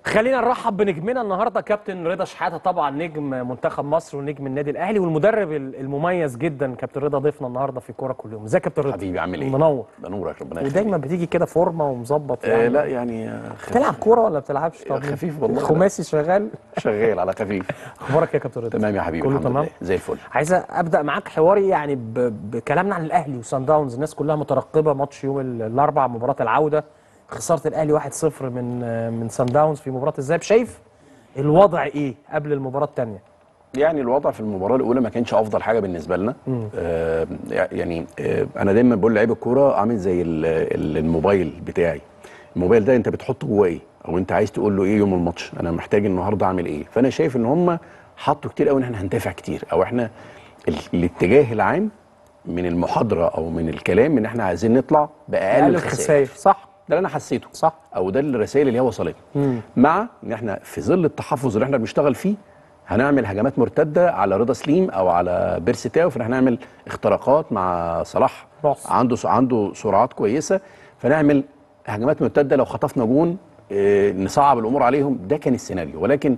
خلينا نرحب بنجمنا النهارده كابتن رضا شحاته طبعا نجم منتخب مصر ونجم النادي الاهلي والمدرب المميز جدا كابتن رضا ضيفنا النهارده في كوره كل يوم ازيك يا كابتن رضا حبيبي عامل ايه؟ منور ده نورك ربنا يخليك ودايما بتيجي كده فورمه ومظبط آه يعني لا يعني آه، خفيف. بتلعب كوره ولا بتلعبش طب خفيف والله. خماسي شغال شغال على خفيف اخبارك يا كابتن رضا تمام يا حبيبي كله الحمد تمام لله زي الفل عايز ابدا معاك حواري يعني ب- بكلامنا عن الاهلي وسان داونز الناس كلها مترقبه ماتش يوم ال- الاربعاء مباراه العوده خساره الاهلي 1-0 من من سان داونز في مباراه الذهاب شايف الوضع ايه قبل المباراه الثانيه يعني الوضع في المباراه الاولى ما كانش افضل حاجه بالنسبه لنا آه يعني آه انا دايما بقول لعيب الكوره عامل زي ال- ال- الموبايل بتاعي الموبايل ده انت بتحطه جواه ايه او انت عايز تقول له ايه يوم الماتش انا محتاج النهارده اعمل ايه فانا شايف ان هم حطوا كتير قوي ان احنا هندافع كتير او احنا ال- الاتجاه العام من المحاضره او من الكلام ان احنا عايزين نطلع باقل اقل الخسائر الخسائر صح ده اللي انا حسيته صح او ده الرسائل اللي هي وصلتني مع ان احنا في ظل التحفظ اللي احنا بنشتغل فيه هنعمل هجمات مرتده على رضا سليم او على بيرسي تاو فاحنا هنعمل اختراقات مع صلاح بص. عنده عنده سرعات كويسه فنعمل هجمات مرتده لو خطفنا جون آه، نصعب الامور عليهم ده كان السيناريو ولكن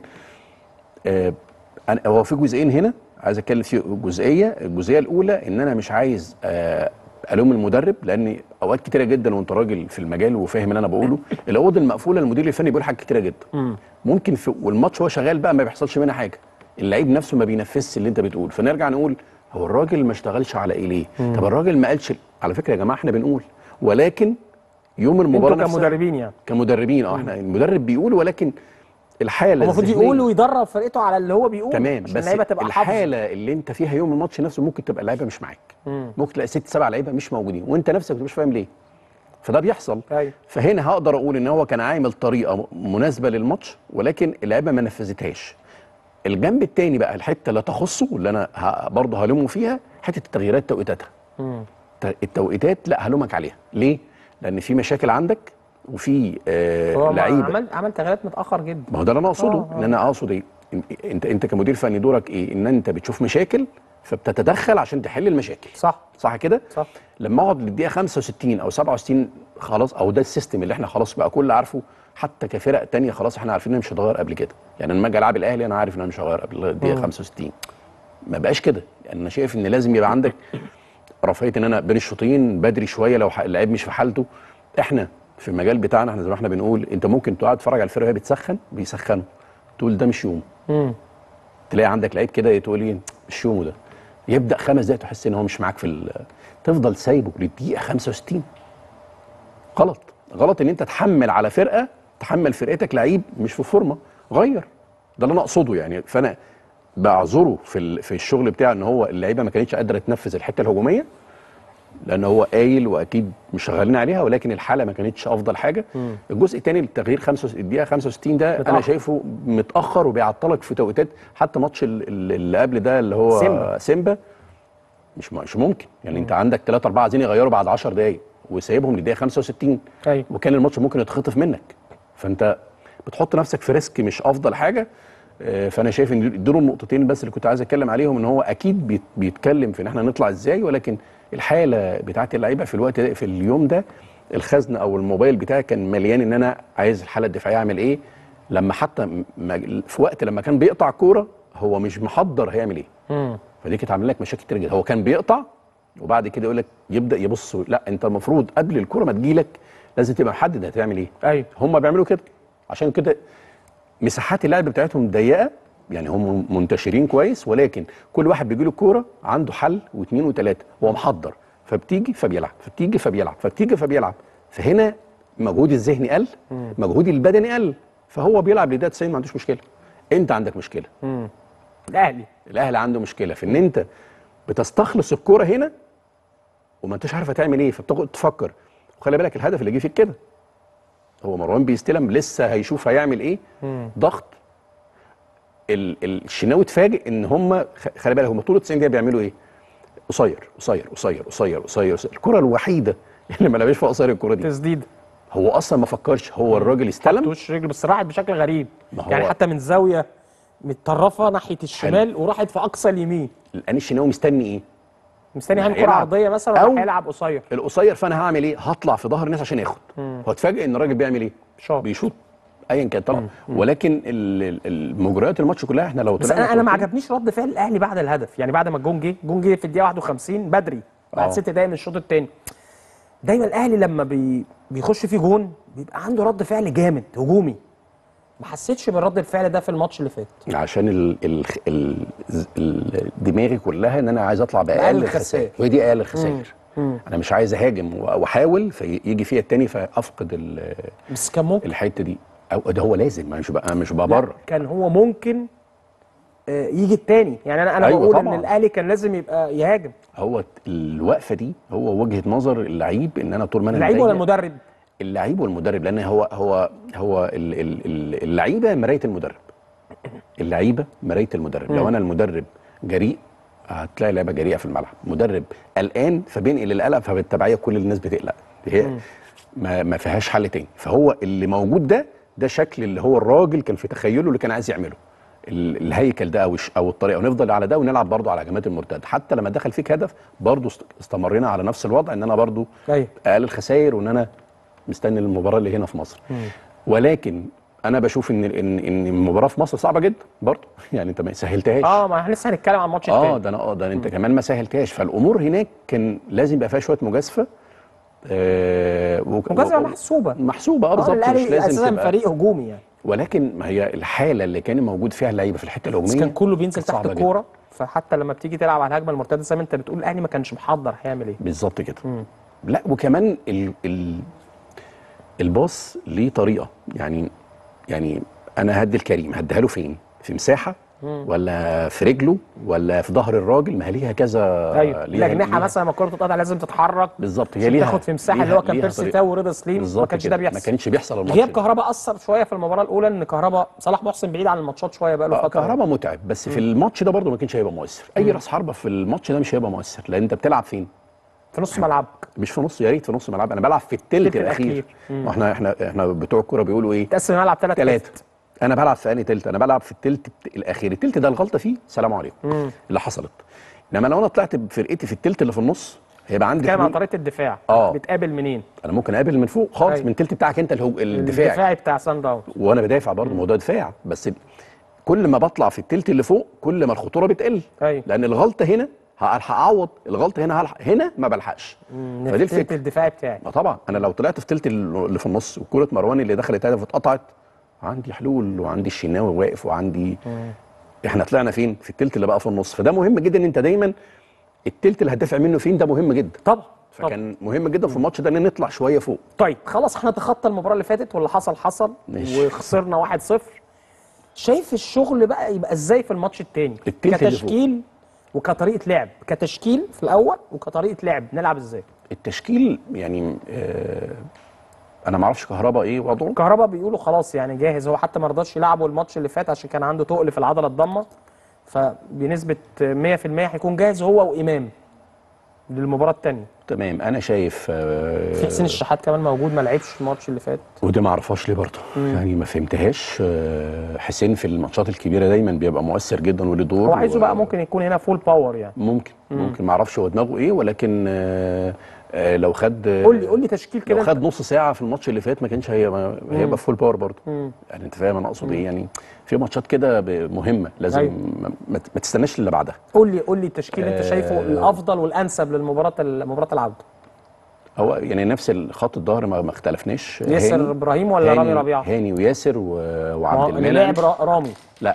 آه، أنا هو في جزئين هنا عايز اتكلم في جزئيه الجزئيه الاولى ان انا مش عايز آه، الوم المدرب لان اوقات كتيره جدا وانت راجل في المجال وفاهم اللي انا بقوله الاوض المقفوله المدير الفني بيقول حاجات كتيره جدا ممكن في والماتش هو شغال بقى ما بيحصلش منها حاجه اللعيب نفسه ما بينفذش اللي انت بتقول فنرجع نقول هو الراجل ما اشتغلش على ايه ليه طب الراجل ما قالش على فكره يا جماعه احنا بنقول ولكن يوم المباراه انتوا نفسها- كمدربين يعني كمدربين اه احنا المدرب بيقول ولكن الحاله هو المفروض الذهنية- يقول ويدرب فرقته على اللي هو بيقول تمام عشان بس اللعيبه تبقى حافظه الحاله اللي انت فيها يوم الماتش نفسه ممكن تبقى اللعيبه مش معاك ممكن تلاقي ست سبع لعيبه مش موجودين وانت نفسك مش فاهم ليه فده بيحصل أيوة. فهنا هقدر اقول ان هو كان عامل طريقه مناسبه للماتش ولكن اللعيبه ما نفذتهاش الجنب التاني بقى الحته اللي تخصه اللي انا ه- برضه هلومه فيها حته التغييرات توقيتاتها ت- التوقيتات لا هلومك عليها ليه لان في مشاكل عندك وفي آه هو لعيبه عمل عمل تغييرات متاخر جدا ما هو ده اللي انا اقصده آه، آه. ان انا اقصد ايه إن- انت انت كمدير فني دورك ايه ان انت بتشوف مشاكل فبتتدخل عشان تحل المشاكل صح صح كده صح لما اقعد للدقيقه 65 او 67 خلاص او ده السيستم اللي احنا خلاص بقى كل عارفه حتى كفرق تانية خلاص احنا عارفين ان مش هتغير قبل كده يعني لما اجي العب الاهلي انا عارف ان انا مش هغير قبل الدقيقه 65 ما بقاش كده يعني انا شايف ان لازم يبقى عندك رفاهيه ان انا بين الشوطين بدري شويه لو ح- اللعيب مش في حالته احنا في المجال بتاعنا احنا زي ما احنا بنقول انت ممكن تقعد تتفرج على الفرقه وهي بتسخن بيسخنوا تقول ده مش يوم مم. تلاقي عندك لعيب كده تقول ايه مش يومه ده يبدا خمس دقايق تحس ان هو مش معاك في ال- تفضل سايبه للدقيقه 65 غلط غلط ان انت تحمل على فرقه تحمل فرقتك لعيب مش في فورمه غير ده اللي انا اقصده يعني فانا بعذره في ال- في الشغل بتاعه ان هو اللعيبه ما كانتش قادره تنفذ الحته الهجوميه لان هو قايل واكيد مش شغالين عليها ولكن الحاله ما كانتش افضل حاجه الجزء الثاني التغيير 5 الدقيقه 65 ده متأخر. انا شايفه متاخر وبيعطلك في توقيتات حتى ماتش ال- ال- اللي قبل ده اللي هو سيمبا. سيمبا مش مش ممكن يعني انت عندك 3 4 عايزين يغيروا بعد 10 دقائق وسايبهم للدقيقه 65 ايوه وكان الماتش ممكن يتخطف منك فانت بتحط نفسك في ريسك مش افضل حاجه آه، فانا شايف ان دول النقطتين بس اللي كنت عايز اتكلم عليهم ان هو اكيد بيت- بيتكلم في ان احنا نطلع ازاي ولكن الحاله بتاعت اللعيبه في الوقت ده في اليوم ده الخزن او الموبايل بتاعي كان مليان ان انا عايز الحاله الدفاعيه اعمل ايه لما حتى م- ما- في وقت لما كان بيقطع كوره هو مش محضر هيعمل ايه مم. فدي كانت عامله لك مشاكل كتير جدا هو كان بيقطع وبعد كده يقول لك يبدا يبص لا انت المفروض قبل الكوره ما تجيلك لازم تبقى محدد هتعمل ايه ايوه هم بيعملوا كده عشان كده مساحات اللعب بتاعتهم ضيقه يعني هم منتشرين كويس ولكن كل واحد بيجي له الكوره عنده حل واثنين وثلاثه هو محضر فبتيجي فبيلعب فبتيجي فبيلعب فبتيجي فبيلعب فهنا مجهود الذهني قل مجهود البدني قل فهو بيلعب لده 90 ما عندوش مشكله انت عندك مشكله مم. الاهلي الاهلي عنده مشكله في ان انت بتستخلص الكوره هنا وما انتش عارف هتعمل ايه فبتقعد تفكر وخلي بالك الهدف اللي جه فيك كده هو مروان بيستلم لسه هيشوف هيعمل ايه ضغط ال- ال- الشناوي اتفاجئ ان هم خ- خلي بالك هم طول 90 دقيقه بيعملوا ايه؟ قصير قصير قصير قصير قصير قصير الكره الوحيده اللي ما لعبش فيها قصير الكره دي تسديد هو اصلا ما فكرش هو الراجل استلم وش رجله بس راحت بشكل غريب ما هو- يعني حتى من زاويه متطرفه ناحيه الشمال وراحت في اقصى اليمين الان الشناوي مستني ايه؟ مستني ما هعمل كره هيلعب. عرضيه مثلا أو- ولا هيلعب قصير القصير فانا هعمل ايه؟ هطلع في ظهر الناس عشان ياخد هو اتفاجئ ان الراجل بيعمل ايه؟ شاط. بيشوط ايا كان طبعا ولكن ال- ال- المجريات الماتش كلها احنا لو بس طلعنا انا انا ما كورتين- عجبنيش رد فعل الاهلي بعد الهدف يعني بعد ما الجون جه الجون جه في الدقيقه 51 بدري بعد آه. ست دقايق من الشوط الثاني دايما الاهلي لما بي بيخش فيه جون بيبقى عنده رد فعل جامد هجومي ما حسيتش بالرد الفعل ده في الماتش اللي فات عشان ال ال ال ال دماغي كلها ان انا عايز اطلع بأقل باقل الخسائر. الخسائر وهي دي اقل الخسائر انا مش عايز اهاجم و- واحاول فيجي فيها التاني فافقد ال- بس كان ممكن الحته دي او ده هو لازم مش بقى انا مش لا، ببرر كان هو ممكن آه، يجي التاني يعني انا انا أيوة بقول ان طبعاً. الاهلي كان لازم يبقى يهاجم هو الوقفه دي هو وجهه نظر اللعيب ان انا طول ما انا اللعيب ولا مضايق- المدرب اللعيب والمدرب لان هو هو هو ال- ال- ال- اللعيبه مرايه المدرب اللعيبه مرايه المدرب لو انا المدرب جريء هتلاقي اللعيبه جريئه في الملعب مدرب قلقان فبينقل القلق فبالتبعيه كل الناس بتقلق هي ما, ما فيهاش حل تاني فهو اللي موجود ده ده شكل اللي هو الراجل كان في تخيله اللي كان عايز يعمله ال- الهيكل ده او الش- او الطريقه ونفضل على ده ونلعب برضه على هجمات المرتده حتى لما دخل فيك هدف برضه است- استمرينا على نفس الوضع ان انا برضه ايوه اقل الخسائر وان انا مستني المباراه اللي هنا في مصر ولكن انا بشوف ان ان ان المباراه في مصر صعبه جدا برضه يعني انت ما سهلتهاش اه ما احنا لسه هنتكلم عن الماتش اه التاني ده انا اه ده انت كمان ما سهلتهاش فالامور هناك كان لازم يبقى فيها شويه مجازفه آه وك- مجازفه و- محسوبه محسوبه اه اه بالظبط مش الاهلي لازم اساسا تبقى فريق هجومي يعني ولكن ما هي الحاله اللي كان موجود فيها اللعيبه في الحته بس الهجوميه كان كله بينزل كانت تحت صعبة جدا. الكوره فحتى لما بتيجي تلعب على الهجمه المرتده زي ما انت بتقول الاهلي ما كانش محضر هيعمل ايه بالظبط كده لا وكمان ال ال الباص ليه طريقه يعني يعني انا هدي الكريم هديها له فين في مساحه ولا في رجله ولا في ظهر الراجل ما هي ليها كذا ايوه ليها- الاجنحه ليها- مثلا لما الكوره بتتقطع لازم تتحرك بالظبط هي عشان ليها تاخد في مساحه ليها- اللي هو كان ليها بيرسي طريقة. تاو ورضا سليم ما بالظبط كانش كده. ده ما بيحصل كانش بيحصل الماتش غياب ده. كهربا اثر شويه في المباراه الاولى ان كهربا صلاح محسن بعيد عن الماتشات شويه بقى له آه، فتره كهربا متعب بس في الماتش ده برضه ما كانش هيبقى مؤثر اي راس حربه في الماتش ده مش هيبقى مؤثر لان انت بتلعب فين في نص ملعبك مش في نص يا ريت في نص ملعب انا بلعب في التلت التلت الاخير الأخير. ما احنا احنا احنا بتوع الكوره بيقولوا ايه تقسم الملعب ثلاث ثلاثة انا بلعب في انهي تلت انا بلعب في التلت بت- الاخير التلت ده الغلطه فيه سلام عليكم اللي حصلت انما لو انا طلعت بفرقتي في التلت اللي في النص هيبقى عندي كلام عن حلول. طريقه الدفاع آه. بتقابل منين انا ممكن اقابل من فوق خالص أيوة. من التلت بتاعك انت الهو... الدفاعي الدفاعي بتاع سان داونز وانا بدافع برضه موضوع دفاع بس كل ما بطلع في التلت اللي فوق كل ما الخطوره بتقل أيوة. لان الغلطه هنا هلحق اعوض الغلطه هنا هلحق هنا ما بلحقش إن فدي في التلت الفكره الدفاعي بتاعي ما طبعا انا لو طلعت في تلت اللي في النص وكوره مروان اللي دخلت هدف اتقطعت عندي حلول وعندي الشناوي واقف وعندي احنا طلعنا فين في التلت اللي بقى في النص فده مهم جدا ان انت دايما التلت اللي هتدافع منه فين ده مهم جدا طبعا طبعا فكان مهم جدا في الماتش ده ان نطلع شويه فوق طيب خلاص احنا تخطى المباراه اللي فاتت واللي حصل حصل ماشي. وخسرنا 1-0 شايف الشغل بقى يبقى ازاي في الماتش التاني التلت اللي فوق. كتشكيل وكطريقه لعب كتشكيل في الاول وكطريقه لعب نلعب ازاي التشكيل يعني آه انا ما اعرفش كهربا ايه وضعه كهربا بيقولوا خلاص يعني جاهز هو حتى ما رضاش يلعبه الماتش اللي فات عشان كان عنده تقل في العضله الضمه فبنسبه 100% هيكون جاهز هو وامام للمباراه الثانيه تمام انا شايف آه في حسين الشحات كمان موجود ما لعبش الماتش اللي فات ودي ما اعرفهاش ليه برضه يعني ما فهمتهاش آه حسين في الماتشات الكبيره دايما بيبقى مؤثر جدا وليه دور هو عايزه و- بقى ممكن يكون هنا فول باور يعني ممكن ممكن ما اعرفش هو دماغه ايه ولكن آه آه لو خد قول لي قول لي تشكيل كده لو انت- خد نص ساعه في الماتش اللي فات ما كانش هيبقى هيبقى فول باور برضه يعني انت فاهم انا اقصد ايه يعني في ماتشات كده ب- مهمه لازم أيوة. ما, ما ما تستناش اللي بعدها قول لي قول لي التشكيل اللي انت شايفه آه. الافضل والانسب للمباراه مباراه العوده هو يعني نفس خط الظهر ما, ما اختلفناش ياسر هاني- إبراهيم ولا هاني- رامي ربيعة؟ هاني وياسر و... وعبد اللي المنعم لعب را- رامي لا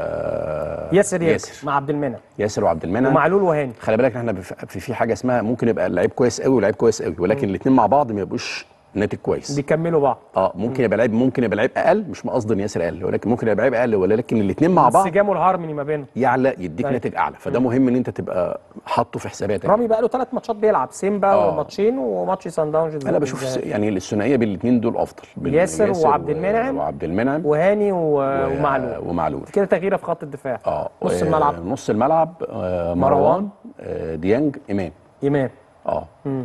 آه ياسر ياسر ياسر مع عبد المنعم ياسر وعبد المنعم ومعلول وهاني خلي بالك احنا بف- في في حاجه اسمها ممكن يبقى لعيب كويس قوي ولعيب كويس قوي ولكن الاثنين مع بعض ما يبقوش ناتج كويس بيكملوا بعض اه ممكن يبقى لعيب ممكن يبقى لعيب اقل مش قصدي ان ياسر اقل ولكن ممكن يبقى لعيب اقل ولكن الاثنين مع بعض الانسجام والهارموني ما بينهم يعلى يديك طيب. ناتج اعلى فده مهم ان انت تبقى حاطه في حساباتك رامي بقى له ثلاث ماتشات بيلعب سيمبا آه. وماتشين وماتش سان داونز انا بشوف س- يعني الثنائيه بالاثنين دول افضل بال- ياسر وعبد و- المنعم وعبد المنعم وهاني و- و- ومعلول ومعلول كده تغييره في خط الدفاع اه نص و- الملعب نص الملعب آه مروان آه ديانج امام امام اه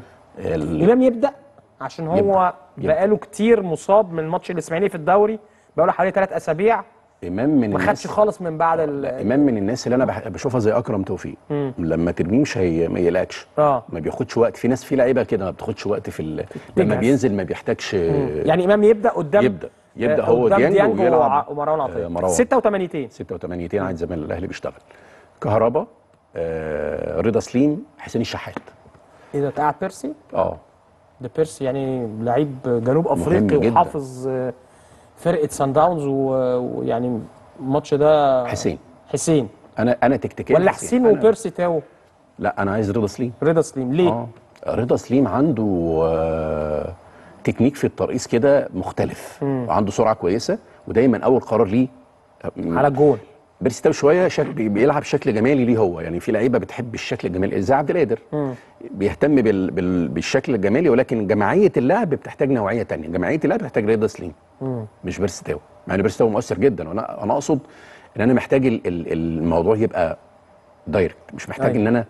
ال- امام يبدا عشان هو يبدأ. يبدأ. بقاله كتير مصاب من الماتش الاسماعيلي في الدوري بقاله حوالي ثلاث اسابيع امام من ما الناس خدش خالص من بعد ال لا امام من الناس اللي انا بح- بشوفها زي اكرم توفيق لما ترميه مش هي ما يقلقش اه ما بياخدش وقت في ناس في لعيبه كده ما بتاخدش وقت في ال... لما تجهز. بينزل ما بيحتاجش يعني امام يبدا قدام يبدأ. يبدا آه، هو قدام ديانج ديانج ويلعب وع- ومروان عطيه آه، مروان 86 تين 86 2 عايز زمان الاهلي بيشتغل كهربا آه رضا سليم حسين الشحات ايه ده قاعد بيرسي اه ده بيرسي يعني لعيب جنوب افريقي جدا. وحافظ آه، فرقه سان داونز و- ويعني الماتش ده حسين حسين انا انا تكتيكيا ولا حسين أنا- وبيرسي تاو لا انا عايز رضا سليم رضا سليم ليه؟ اه رضا سليم عنده آه تكنيك في الترقيص كده مختلف وعنده سرعه كويسه ودايما اول قرار ليه على الجون بيرستاو شويه شك... بي- بيلعب شكل جمالي ليه هو يعني في لعيبه بتحب الشكل الجمالي زي عبد القادر بيهتم بال... بال... بالشكل الجمالي ولكن جماعيه اللعب بتحتاج نوعيه تانية جماعيه اللعب بتحتاج رضا سليم مش بيرستاو مع ان بيرستاو مؤثر جدا وانا انا اقصد ان انا محتاج ال... ال- الموضوع يبقى دايركت مش محتاج أيوة. ان انا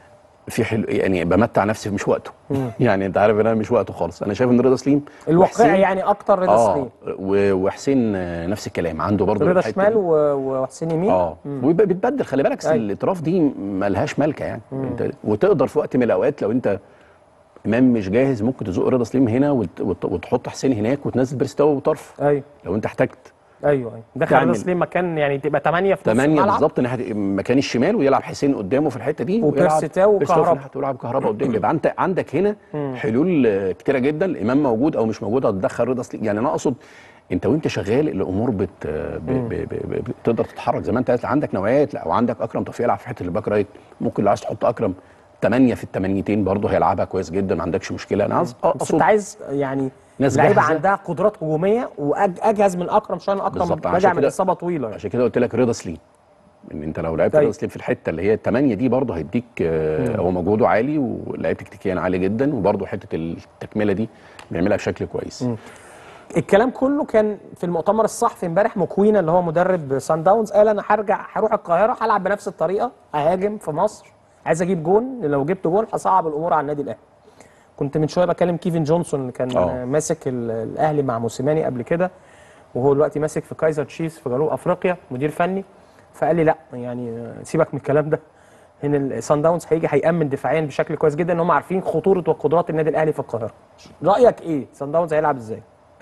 في حلو يعني بمتع نفسي مش وقته يعني انت عارف ان انا مش وقته خالص انا شايف ان رضا سليم الواقعي وحسين- يعني اكتر رضا اه سليم و- وحسين آه، نفس الكلام عنده برضه رضا الحتة شمال دي. و- وحسين يمين اه ويبقى بتبدل خلي بالك أيوة. الاطراف دي ملهاش ملكه يعني انت وتقدر في وقت من الاوقات لو انت امام مش جاهز ممكن تزق رضا سليم هنا وت... وت... وتحط حسين هناك وتنزل برستاو وطرف ايوه لو انت احتجت ايوه ايوه دخل تعمل- رضا سليم مكان يعني تبقى 8 في نص 8 الملعب بالظبط ناحيه مكان الشمال ويلعب حسين قدامه في الحته دي وبيرسي ويلعب تاو بيرسي تاو في وكهربا. الناحية، ويلعب كهربا قدام يبقى انت عندك هنا حلول آه، كتيره جدا الامام موجود او مش موجود هتدخل رضا سليم يعني انا اقصد انت وانت شغال الامور بت ب... ب... ب... ب... بتقدر تتحرك زي ما انت عايز. عندك نوعيات لا وعندك اكرم توفيق يلعب في حته الباك رايت ممكن لو عايز تحط اكرم 8 في الثمانيتين برضه هيلعبها كويس جدا ما عندكش مشكله انا عايز بس اقصد انت عايز يعني ناس لعيبه جاهزة. عندها قدرات هجوميه واجهز من اكرم عشان اكرم بالظبط، راجع عشان من كده- اصابه طويله يعني. عشان كده قلت لك رضا سليم ان انت لو لعبت طيب. رضا سليم في الحته اللي هي الثمانيه دي برضه هيديك آه، هو مجهوده عالي ولعيب تكتيكيا عالي جدا وبرضه حته التكمله دي بيعملها بشكل كويس الكلام كله كان في المؤتمر الصحفي امبارح مكوينه اللي هو مدرب سان داونز قال انا هرجع هروح القاهره هلعب بنفس الطريقه اهاجم في مصر عايز اجيب جون لو جبت جون هصعب الامور على النادي الاهلي كنت من شويه بكلم كيفن جونسون اللي كان آه. ماسك ال- الاهلي مع موسيماني قبل كده وهو دلوقتي ماسك في كايزر تشيفز في جنوب افريقيا مدير فني فقال لي لا يعني سيبك من الكلام ده هنا السان داونز هيجي هيامن دفاعيا بشكل كويس جدا ان هم عارفين خطوره وقدرات النادي الاهلي في القاهره رايك ايه سان داونز هيلعب ازاي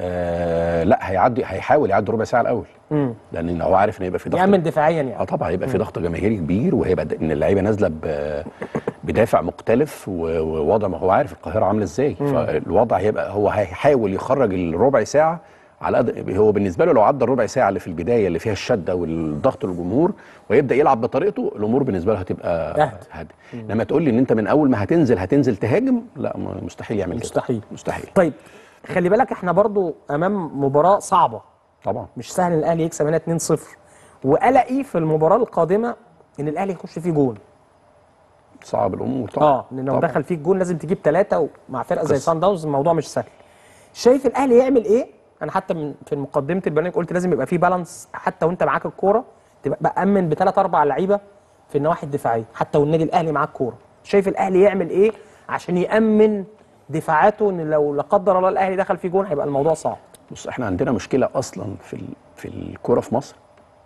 آه لا هيعدي هيحاول يعدي ربع ساعه الاول امم لان هو عارف ان هيبقى في ضغط يامن دفاعيا اه يعني طبعا هيبقى في ضغط جماهيري كبير وهيبقى د- ان اللعيبه نازله ب- بدافع مختلف و- ووضع ما هو عارف القاهره عامله ازاي فالوضع هيبقى هو هيحاول يخرج الربع ساعه على قد هو بالنسبه له لو عدى الربع ساعه اللي في البدايه اللي فيها الشده والضغط الجمهور ويبدا يلعب بطريقته الامور بالنسبه له هتبقى أهدى. هادي لما تقول لي ان انت من اول ما هتنزل هتنزل تهاجم لا م- مستحيل يعمل كده مستحيل. مستحيل طيب خلي بالك احنا برضو امام مباراه صعبه طبعا مش سهل ان الاهلي يكسب هنا 2-0 وقلقي في المباراه القادمه ان الاهلي يخش فيه جون صعب الامور طبعا اه لان لو طبعاً. دخل فيك جون لازم تجيب ثلاثه مع فرقه زي قصة. سان داونز الموضوع مش سهل شايف الاهلي يعمل ايه انا حتى من في مقدمه البرنامج قلت لازم يبقى فيه بالانس حتى وانت معاك الكوره تبقى مأمن بثلاث اربع لعيبه في النواحي الدفاعيه حتى والنادي الاهلي معاه الكوره شايف الاهلي يعمل ايه عشان يأمن دفاعاته ان لو لا قدر الله الاهلي دخل فيه جون هيبقى الموضوع صعب بص احنا عندنا مشكله اصلا في ال... في الكوره في مصر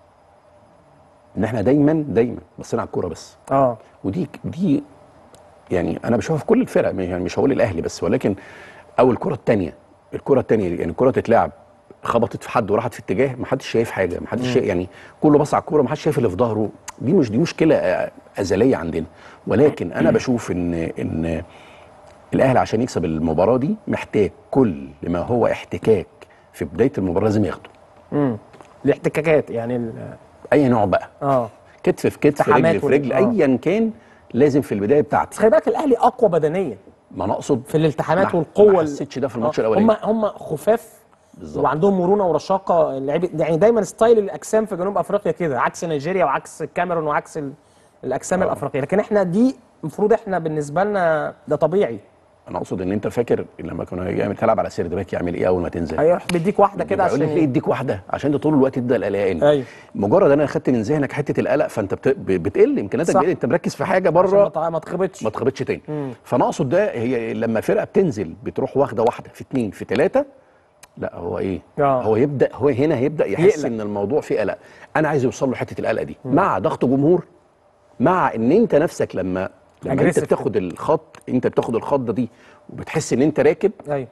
ان احنا دايما دايما بصينا على الكوره بس اه ودي دي يعني انا بشوفها في كل الفرق يعني مش هقول الاهلي بس ولكن او الكره الثانيه الكره الثانيه يعني الكره تتلعب خبطت في حد وراحت في اتجاه ما حدش شايف حاجه ما حدش شايف يعني كله بص على الكوره ما حدش شايف اللي في ظهره دي مش دي مشكله آه، ازليه عندنا ولكن انا بشوف ان ان الاهلي عشان يكسب المباراه دي محتاج كل ما هو احتكاك في بدايه المباراه لازم ياخده امم الاحتكاكات يعني ال- اي نوع بقى اه كتف في كتف التحامات رجل في رجل وال- آه. ايا كان لازم في البدايه بس بتاعتي خلي بالك الاهلي اقوى بدنيا ما انا اقصد في الالتحامات ما- والقوه ما ال- حسيتش ده في الماتش آه، الاولاني هم هم خفاف بالظبط. وعندهم مرونه ورشاقه اللعيبه يعني دايما ستايل الاجسام في جنوب افريقيا كده عكس نيجيريا وعكس الكاميرون وعكس ال- الاجسام الافريقيه لكن احنا دي المفروض احنا بالنسبه لنا ده طبيعي انا اقصد ان انت فاكر لما كنا يعمل تلعب على سيرد باك يعمل ايه اول ما تنزل هيروح بيديك واحده كده يقول لك ليه عشان يديك واحده عشان انت طول الوقت تبدا قلقان أيوة. مجرد انا خدت من ذهنك حته القلق فانت بت... ب- بتقل امكانياتك صح. بتقل انت مركز في حاجه عشان ما بره تع- ما تخبطش ما تخبطش تاني فانا اقصد ده هي لما فرقه بتنزل بتروح واخده واحده في اتنين في ثلاثه لا هو ايه آه. هو يبدا هو هنا هيبدا يحس يقلق. ان الموضوع فيه قلق انا عايز يوصل له حته القلق دي مع ضغط جمهور مع ان انت نفسك لما لما انت Aggressive بتاخد الخط انت بتاخد الخضه دي وبتحس ان انت راكب ايوه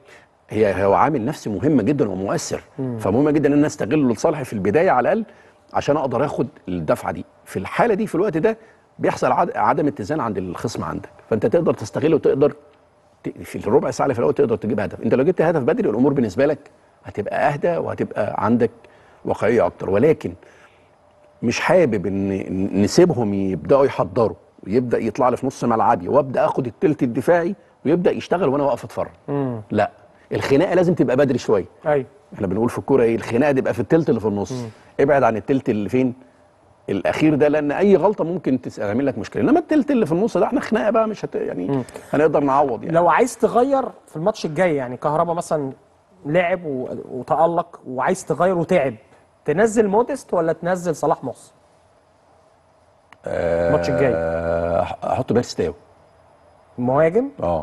هي هو عامل نفسي مهم جدا ومؤثر فمهم جدا ان انا استغله لصالحي في البدايه على الاقل عشان اقدر اخد الدفعه دي في الحاله دي في الوقت ده بيحصل عد- عدم اتزان عند الخصم عندك فانت تقدر تستغله وتقدر ت- في الربع ساعه اللي في الاول تقدر تجيب هدف انت لو جبت هدف بدري الامور بالنسبه لك هتبقى اهدى وهتبقى عندك واقعيه اكتر ولكن مش حابب ان نسيبهم يبداوا يحضروا ويبدا يطلع لي في نص ملعبي وابدا اخد التلت الدفاعي ويبدا يشتغل وانا واقف اتفرج لا الخناقه لازم تبقى بدري شويه ايوه احنا بنقول في الكوره ايه الخناقه تبقى في التلت اللي في النص ابعد عن التلت اللي فين الاخير ده لان اي غلطه ممكن تس- تعمل لك مشكله انما التلت اللي في النص ده احنا خناقه بقى مش هت يعني هنقدر نعوض يعني لو عايز تغير في الماتش الجاي يعني كهربا مثلا لعب و- وتألق وعايز تغير وتعب تنزل موديست ولا تنزل صلاح محسن الماتش الجاي آه، احط بيرس تاو مهاجم اه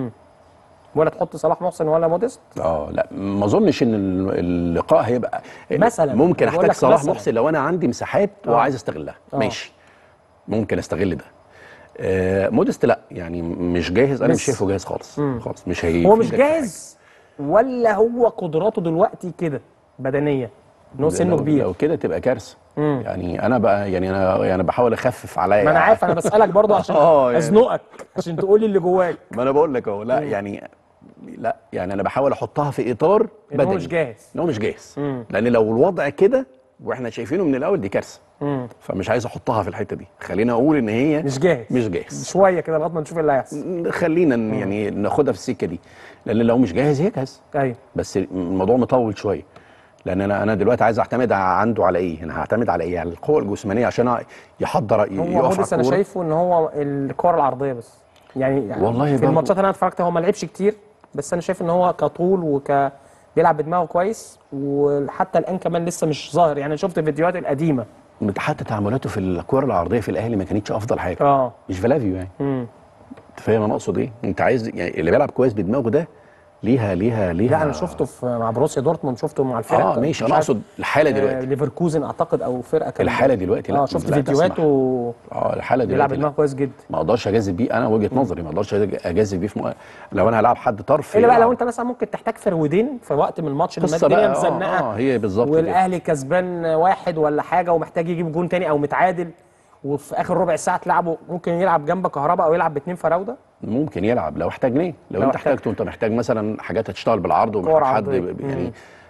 ولا تحط صلاح محسن ولا موديست اه لا ما اظنش ان ال- اللقاء هيبقى مثلاً، ممكن بقول احتاج لك صلاح مثلاً. محسن لو انا عندي مساحات آه. وعايز استغلها آه. ماشي ممكن استغل ده آه مودست لا يعني مش جاهز انا بس- مش شايفه جاهز خالص خالص مش هي هو مش جاهز ولا هو قدراته دلوقتي كده بدنيا ان هو سنه لو- كبير لو كده تبقى كارثه يعني انا بقى يعني انا يعني بحاول اخفف عليا ما انا عارف انا بسالك برضه عشان آه، يعني. ازنقك عشان تقول لي اللي جواك ما انا بقول لك اهو لا يعني لا يعني انا بحاول احطها في اطار إن هو بدني مش جاهز. ان هو مش جاهز لان لو الوضع كده واحنا شايفينه من الاول دي كارثه مم. فمش عايز احطها في الحته دي خلينا اقول ان هي مش جاهز مش جاهز شويه كده لغايه ما نشوف إيه اللي هيحصل خلينا ن- يعني ناخدها في السكه دي لان لو مش جاهز يجهز ايوه بس الموضوع مطول شويه لان انا انا دلوقتي عايز اعتمد عنده على ايه انا هعتمد على ايه على القوه الجسمانيه عشان يحضر هو يقف موديس على انا الكوره شايفه ان هو الكور العرضيه بس يعني, يعني والله في برضه. الماتشات اللي انا اتفرجت هو ما لعبش كتير بس انا شايف ان هو كطول وك بيلعب بدماغه كويس وحتى الان كمان لسه مش ظاهر يعني شفت الفيديوهات القديمه حتى تعاملاته في الكوره العرضيه في الاهلي ما كانتش افضل حاجه اه مش فلافيو يعني امم انت فاهم انا اقصد ايه انت عايز يعني اللي بيلعب كويس بدماغه ده ليها ليها ليها لا انا شفته في مع بروسيا دورتموند شفته مع الفرق اه ماشي انا اقصد الحاله آه دلوقتي ليفركوزن اعتقد او فرقه كان الحالة دلوقتي لا، اه شفت لا فيديوهاته اه الحاله بيلعب دلوقتي بدماغه لا. كويس جدا ما اقدرش اجازف بيه انا وجهه نظري ما اقدرش اجازف بيه في م... لو انا هلعب حد طرف الا بقى يلعب. لو انت مثلا ممكن تحتاج فرويدين في وقت من الماتش لما قصة الدنيا بقى، آه، مزنقه آه، هي بالظبط كده. والاهلي كسبان واحد ولا حاجه ومحتاج يجيب جون تاني او متعادل وفي اخر ربع ساعه تلعبه ممكن يلعب جنب كهرباء او يلعب باثنين فراوده ممكن يلعب لو احتاجناه لو, لو انت احتاج. احتاجته انت محتاج مثلا حاجات هتشتغل بالعرض كور ومحتاج حد عرضية. ب- يعني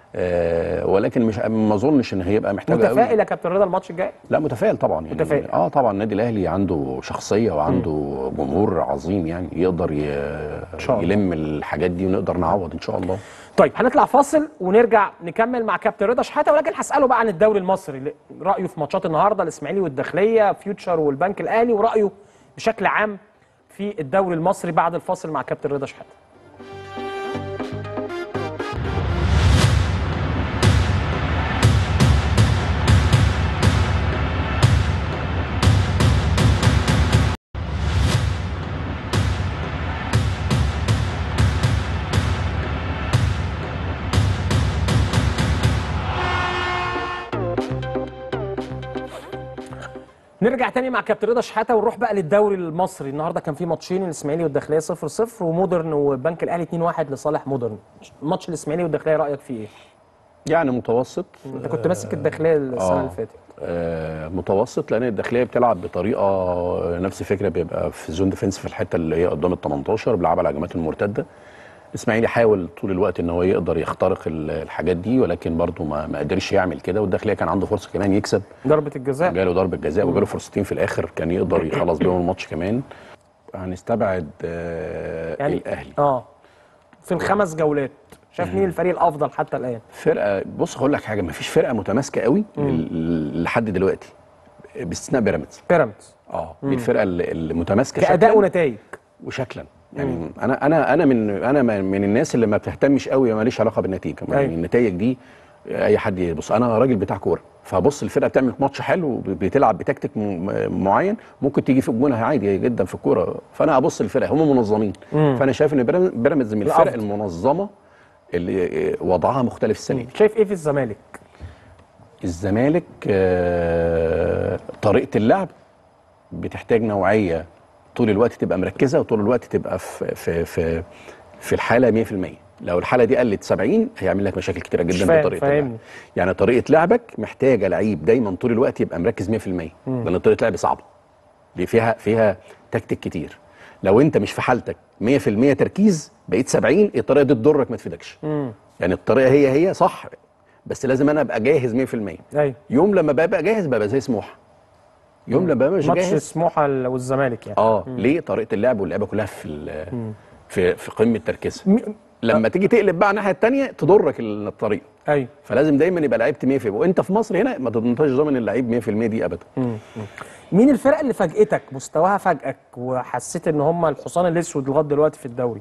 آه ولكن مش ما اظنش ان هيبقى محتاج متفائل يا كابتن رضا الماتش الجاي لا متفائل طبعا يعني متفائل. اه طبعا النادي الاهلي عنده شخصيه وعنده جمهور عظيم يعني يقدر ي... شاء الله. يلم الحاجات دي ونقدر نعوض ان شاء الله طيب هنطلع فاصل ونرجع نكمل مع كابتن رضا شحاته ولكن هساله بقى عن الدوري المصري ل- رايه في ماتشات النهارده الاسماعيلي والداخليه فيوتشر والبنك الاهلي ورايه بشكل عام في الدوري المصري بعد الفاصل مع كابتن رضا شحاته نرجع تاني مع كابتن رضا شحاته ونروح بقى للدوري المصري النهارده كان في ماتشين الاسماعيلي والداخليه 0 0 ومودرن والبنك الاهلي 2 1 لصالح مودرن ماتش الاسماعيلي والداخليه رايك فيه ايه؟ يعني متوسط انت كنت ماسك الداخليه السنه آه. اللي فاتت آه، متوسط لان الداخليه بتلعب بطريقه نفس الفكره بيبقى في زون ديفنس في الحته اللي هي قدام ال 18 بيلعب على الهجمات المرتده الاسماعيلي حاول طول الوقت ان هو يقدر يخترق ال- الحاجات دي ولكن برضه ما ما قدرش يعمل كده والداخليه كان عنده فرصه كمان يكسب ضربه الجزاء جاله ضربه جزاء وجاله فرصتين في الاخر كان يقدر يخلص بيهم الماتش كمان هنستبعد آه يعني الاهلي اه في الخمس جولات شايف مين الفريق الافضل حتى الان؟ فرقه بص هقول لك حاجه ما فيش فرقه متماسكه قوي ل- لحد دلوقتي باستثناء بيراميدز بيراميدز اه دي الفرقه اللي اللي متماسكه كاداء شكلاً ونتائج وشكلا يعني انا انا انا من انا من الناس اللي ما بتهتمش قوي ماليش علاقه بالنتيجه يعني أيوة. النتائج دي اي حد يبص انا راجل بتاع كوره فبص الفرقه بتعمل ماتش حلو بتلعب بتكتيك م- معين ممكن تيجي في جونها عادي جدا في الكوره فانا ابص الفرقه هم منظمين فانا شايف ان بيراميدز- بيراميدز من الفرق الأفضل. المنظمه اللي وضعها مختلف السنه دي شايف ايه في الزمالك؟ الزمالك آه، طريقه اللعب بتحتاج نوعيه طول الوقت تبقى مركزه وطول الوقت تبقى في في في في الحاله 100% لو الحاله دي قلت 70 هيعمل لك مشاكل كتيره مش جدا فاهم، بطريقه فاهمني. اللعب يعني طريقه لعبك محتاجه لعيب دايما طول الوقت يبقى مركز 100% لان طريقه لعب صعبه دي فيها فيها تكتيك كتير لو انت مش في حالتك 100% تركيز بقيت 70 الطريقه دي تضرك ما تفيدكش يعني الطريقه هي هي صح بس لازم انا ابقى جاهز 100% ايوه يوم لما ببقى جاهز ببقى زي سموحه يوم لما ببقى مش ماتش جاهز سموحه والزمالك يعني اه ليه طريقه اللعب واللعبه كلها في ال- في في قمه تركيزها م- لما تيجي تقلب بقى الناحيه الثانيه تضرك الطريقه ايوه فلازم دايما يبقى لعيبه 100% وانت في مصر هنا ما تضمنش ضامن اللعيب 100% دي ابدا مين الفرق اللي فاجئتك مستواها فاجئك وحسيت ان هم الحصان الاسود لغايه دلوقتي في الدوري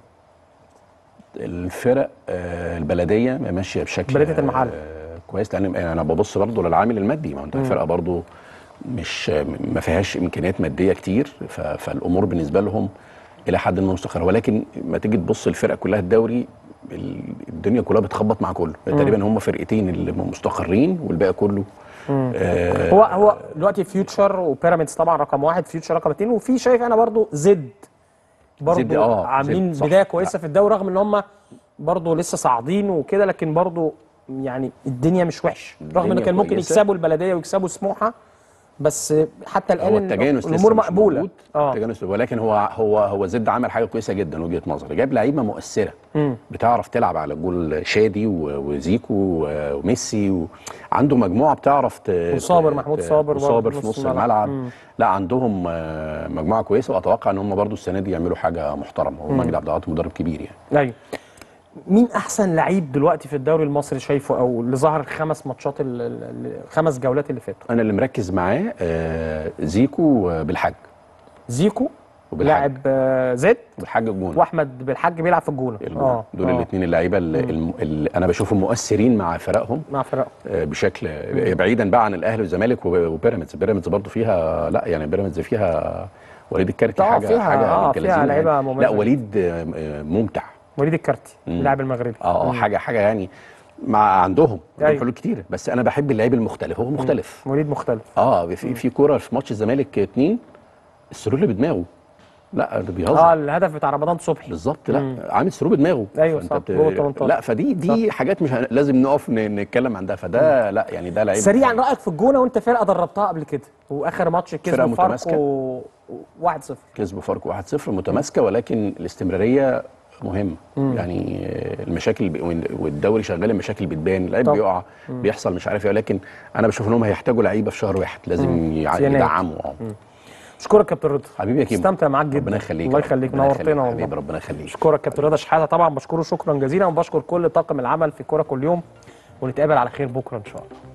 الفرق آه، البلديه ماشيه بشكل بلدية المحل. آه، كويس لان انا ببص برضه للعامل المادي ما انت الفرقه برضه مش ما فيهاش امكانيات ماديه كتير ف- فالامور بالنسبه لهم الى حد ما مستقره ولكن ما تيجي تبص الفرق كلها الدوري ال- الدنيا كلها بتخبط مع كله تقريبا هم فرقتين اللي مستقرين والباقي كله آه هو هو دلوقتي فيوتشر وبيراميدز طبعا رقم واحد فيوتشر رقم اثنين وفي شايف انا برضو زد برضو زد، آه، عاملين زد، صح. بدايه كويسه في الدوري رغم ان هم برضو لسه صاعدين وكده لكن برضو يعني الدنيا مش وحش رغم ان الدنيا كان ممكن كويسة. يكسبوا البلديه ويكسبوا سموحه بس حتى الان هو إن التجانس الامور لسه مش مقبوله موجود اه التجانس ولكن هو هو هو زد عمل حاجه كويسه جدا وجهه نظري جاب لعيبه مؤثره مم. بتعرف تلعب على جول شادي و- وزيكو و- وميسي و... عنده مجموعه بتعرف ت... وصابر، ت- محمود ت- صابر برضه وصابر في في نص نص الملعب. الملعب لا عندهم آه، مجموعه كويسه واتوقع ان هم برضو السنه دي يعملوا حاجه محترمه ومجدي عبد العاطي مدرب كبير يعني ايوه مين احسن لعيب دلوقتي في الدوري المصري شايفه او اللي ظهر الخمس ماتشات ال- ال- الخمس جولات اللي فاتوا انا اللي مركز معاه آه، زيكو آه، بالحاج زيكو وبالحاج. لاعب آه، زد بالحاج الجون واحمد بالحاج بيلعب في الجونه الجون. دول الاثنين اللعيبه اللي, اللي انا بشوفهم مؤثرين مع فرقهم مع فرقه آه، بشكل بعيدا بقى عن الاهلي والزمالك وب- وبيراميدز بيراميدز برضو فيها لا يعني بيراميدز فيها وليد الكارتي طبعا حاجه فيها- حاجه آه، بنت فيها لذينة لعيبة يعني. مميزة. لا وليد آه، آه، ممتع وليد الكارتي اللاعب المغربي اه آه، حاجه حاجه يعني مع عندهم عندهم أيوة. حلول كتير بس انا بحب اللعيب المختلف هو مختلف وليد مختلف اه في في كوره في ماتش الزمالك اتنين السرور اللي بدماغه لا ده بيهزر اه الهدف بتاع رمضان صبحي بالظبط لا عامل سرور بدماغه أيوة فأنت صح، جوه 18. لا فدي دي حاجات مش هن- لازم نقف ن- نتكلم عن ده فده لا يعني ده لعيب سريعا رايك في الجونه وانت فرقه دربتها قبل كده واخر ماتش فرقة كسبوا متماسكة. فاركو 1-0 كسبوا فاركو 1-0 متماسكه ولكن الاستمراريه مهمه يعني آه، المشاكل ب- وال- والدوري شغال المشاكل بتبان اللعيب طبعا. بيقع بيحصل مش عارف ايه ولكن انا بشوف انهم هيحتاجوا لعيبه في شهر واحد لازم يع- في يناير. يدعموا اه اشكرك كابتن رضا حبيبي يا كيمو استمتع معاك جدا ربنا يخليك الله يا رب. يخليك ربنا نورتنا يخليك. والله حبيبي ربنا يخليك اشكرك كابتن رضا شحاته طبعا بشكره شكرا جزيلا وبشكر كل طاقم العمل في كوره كل يوم ونتقابل على خير بكره ان شاء الله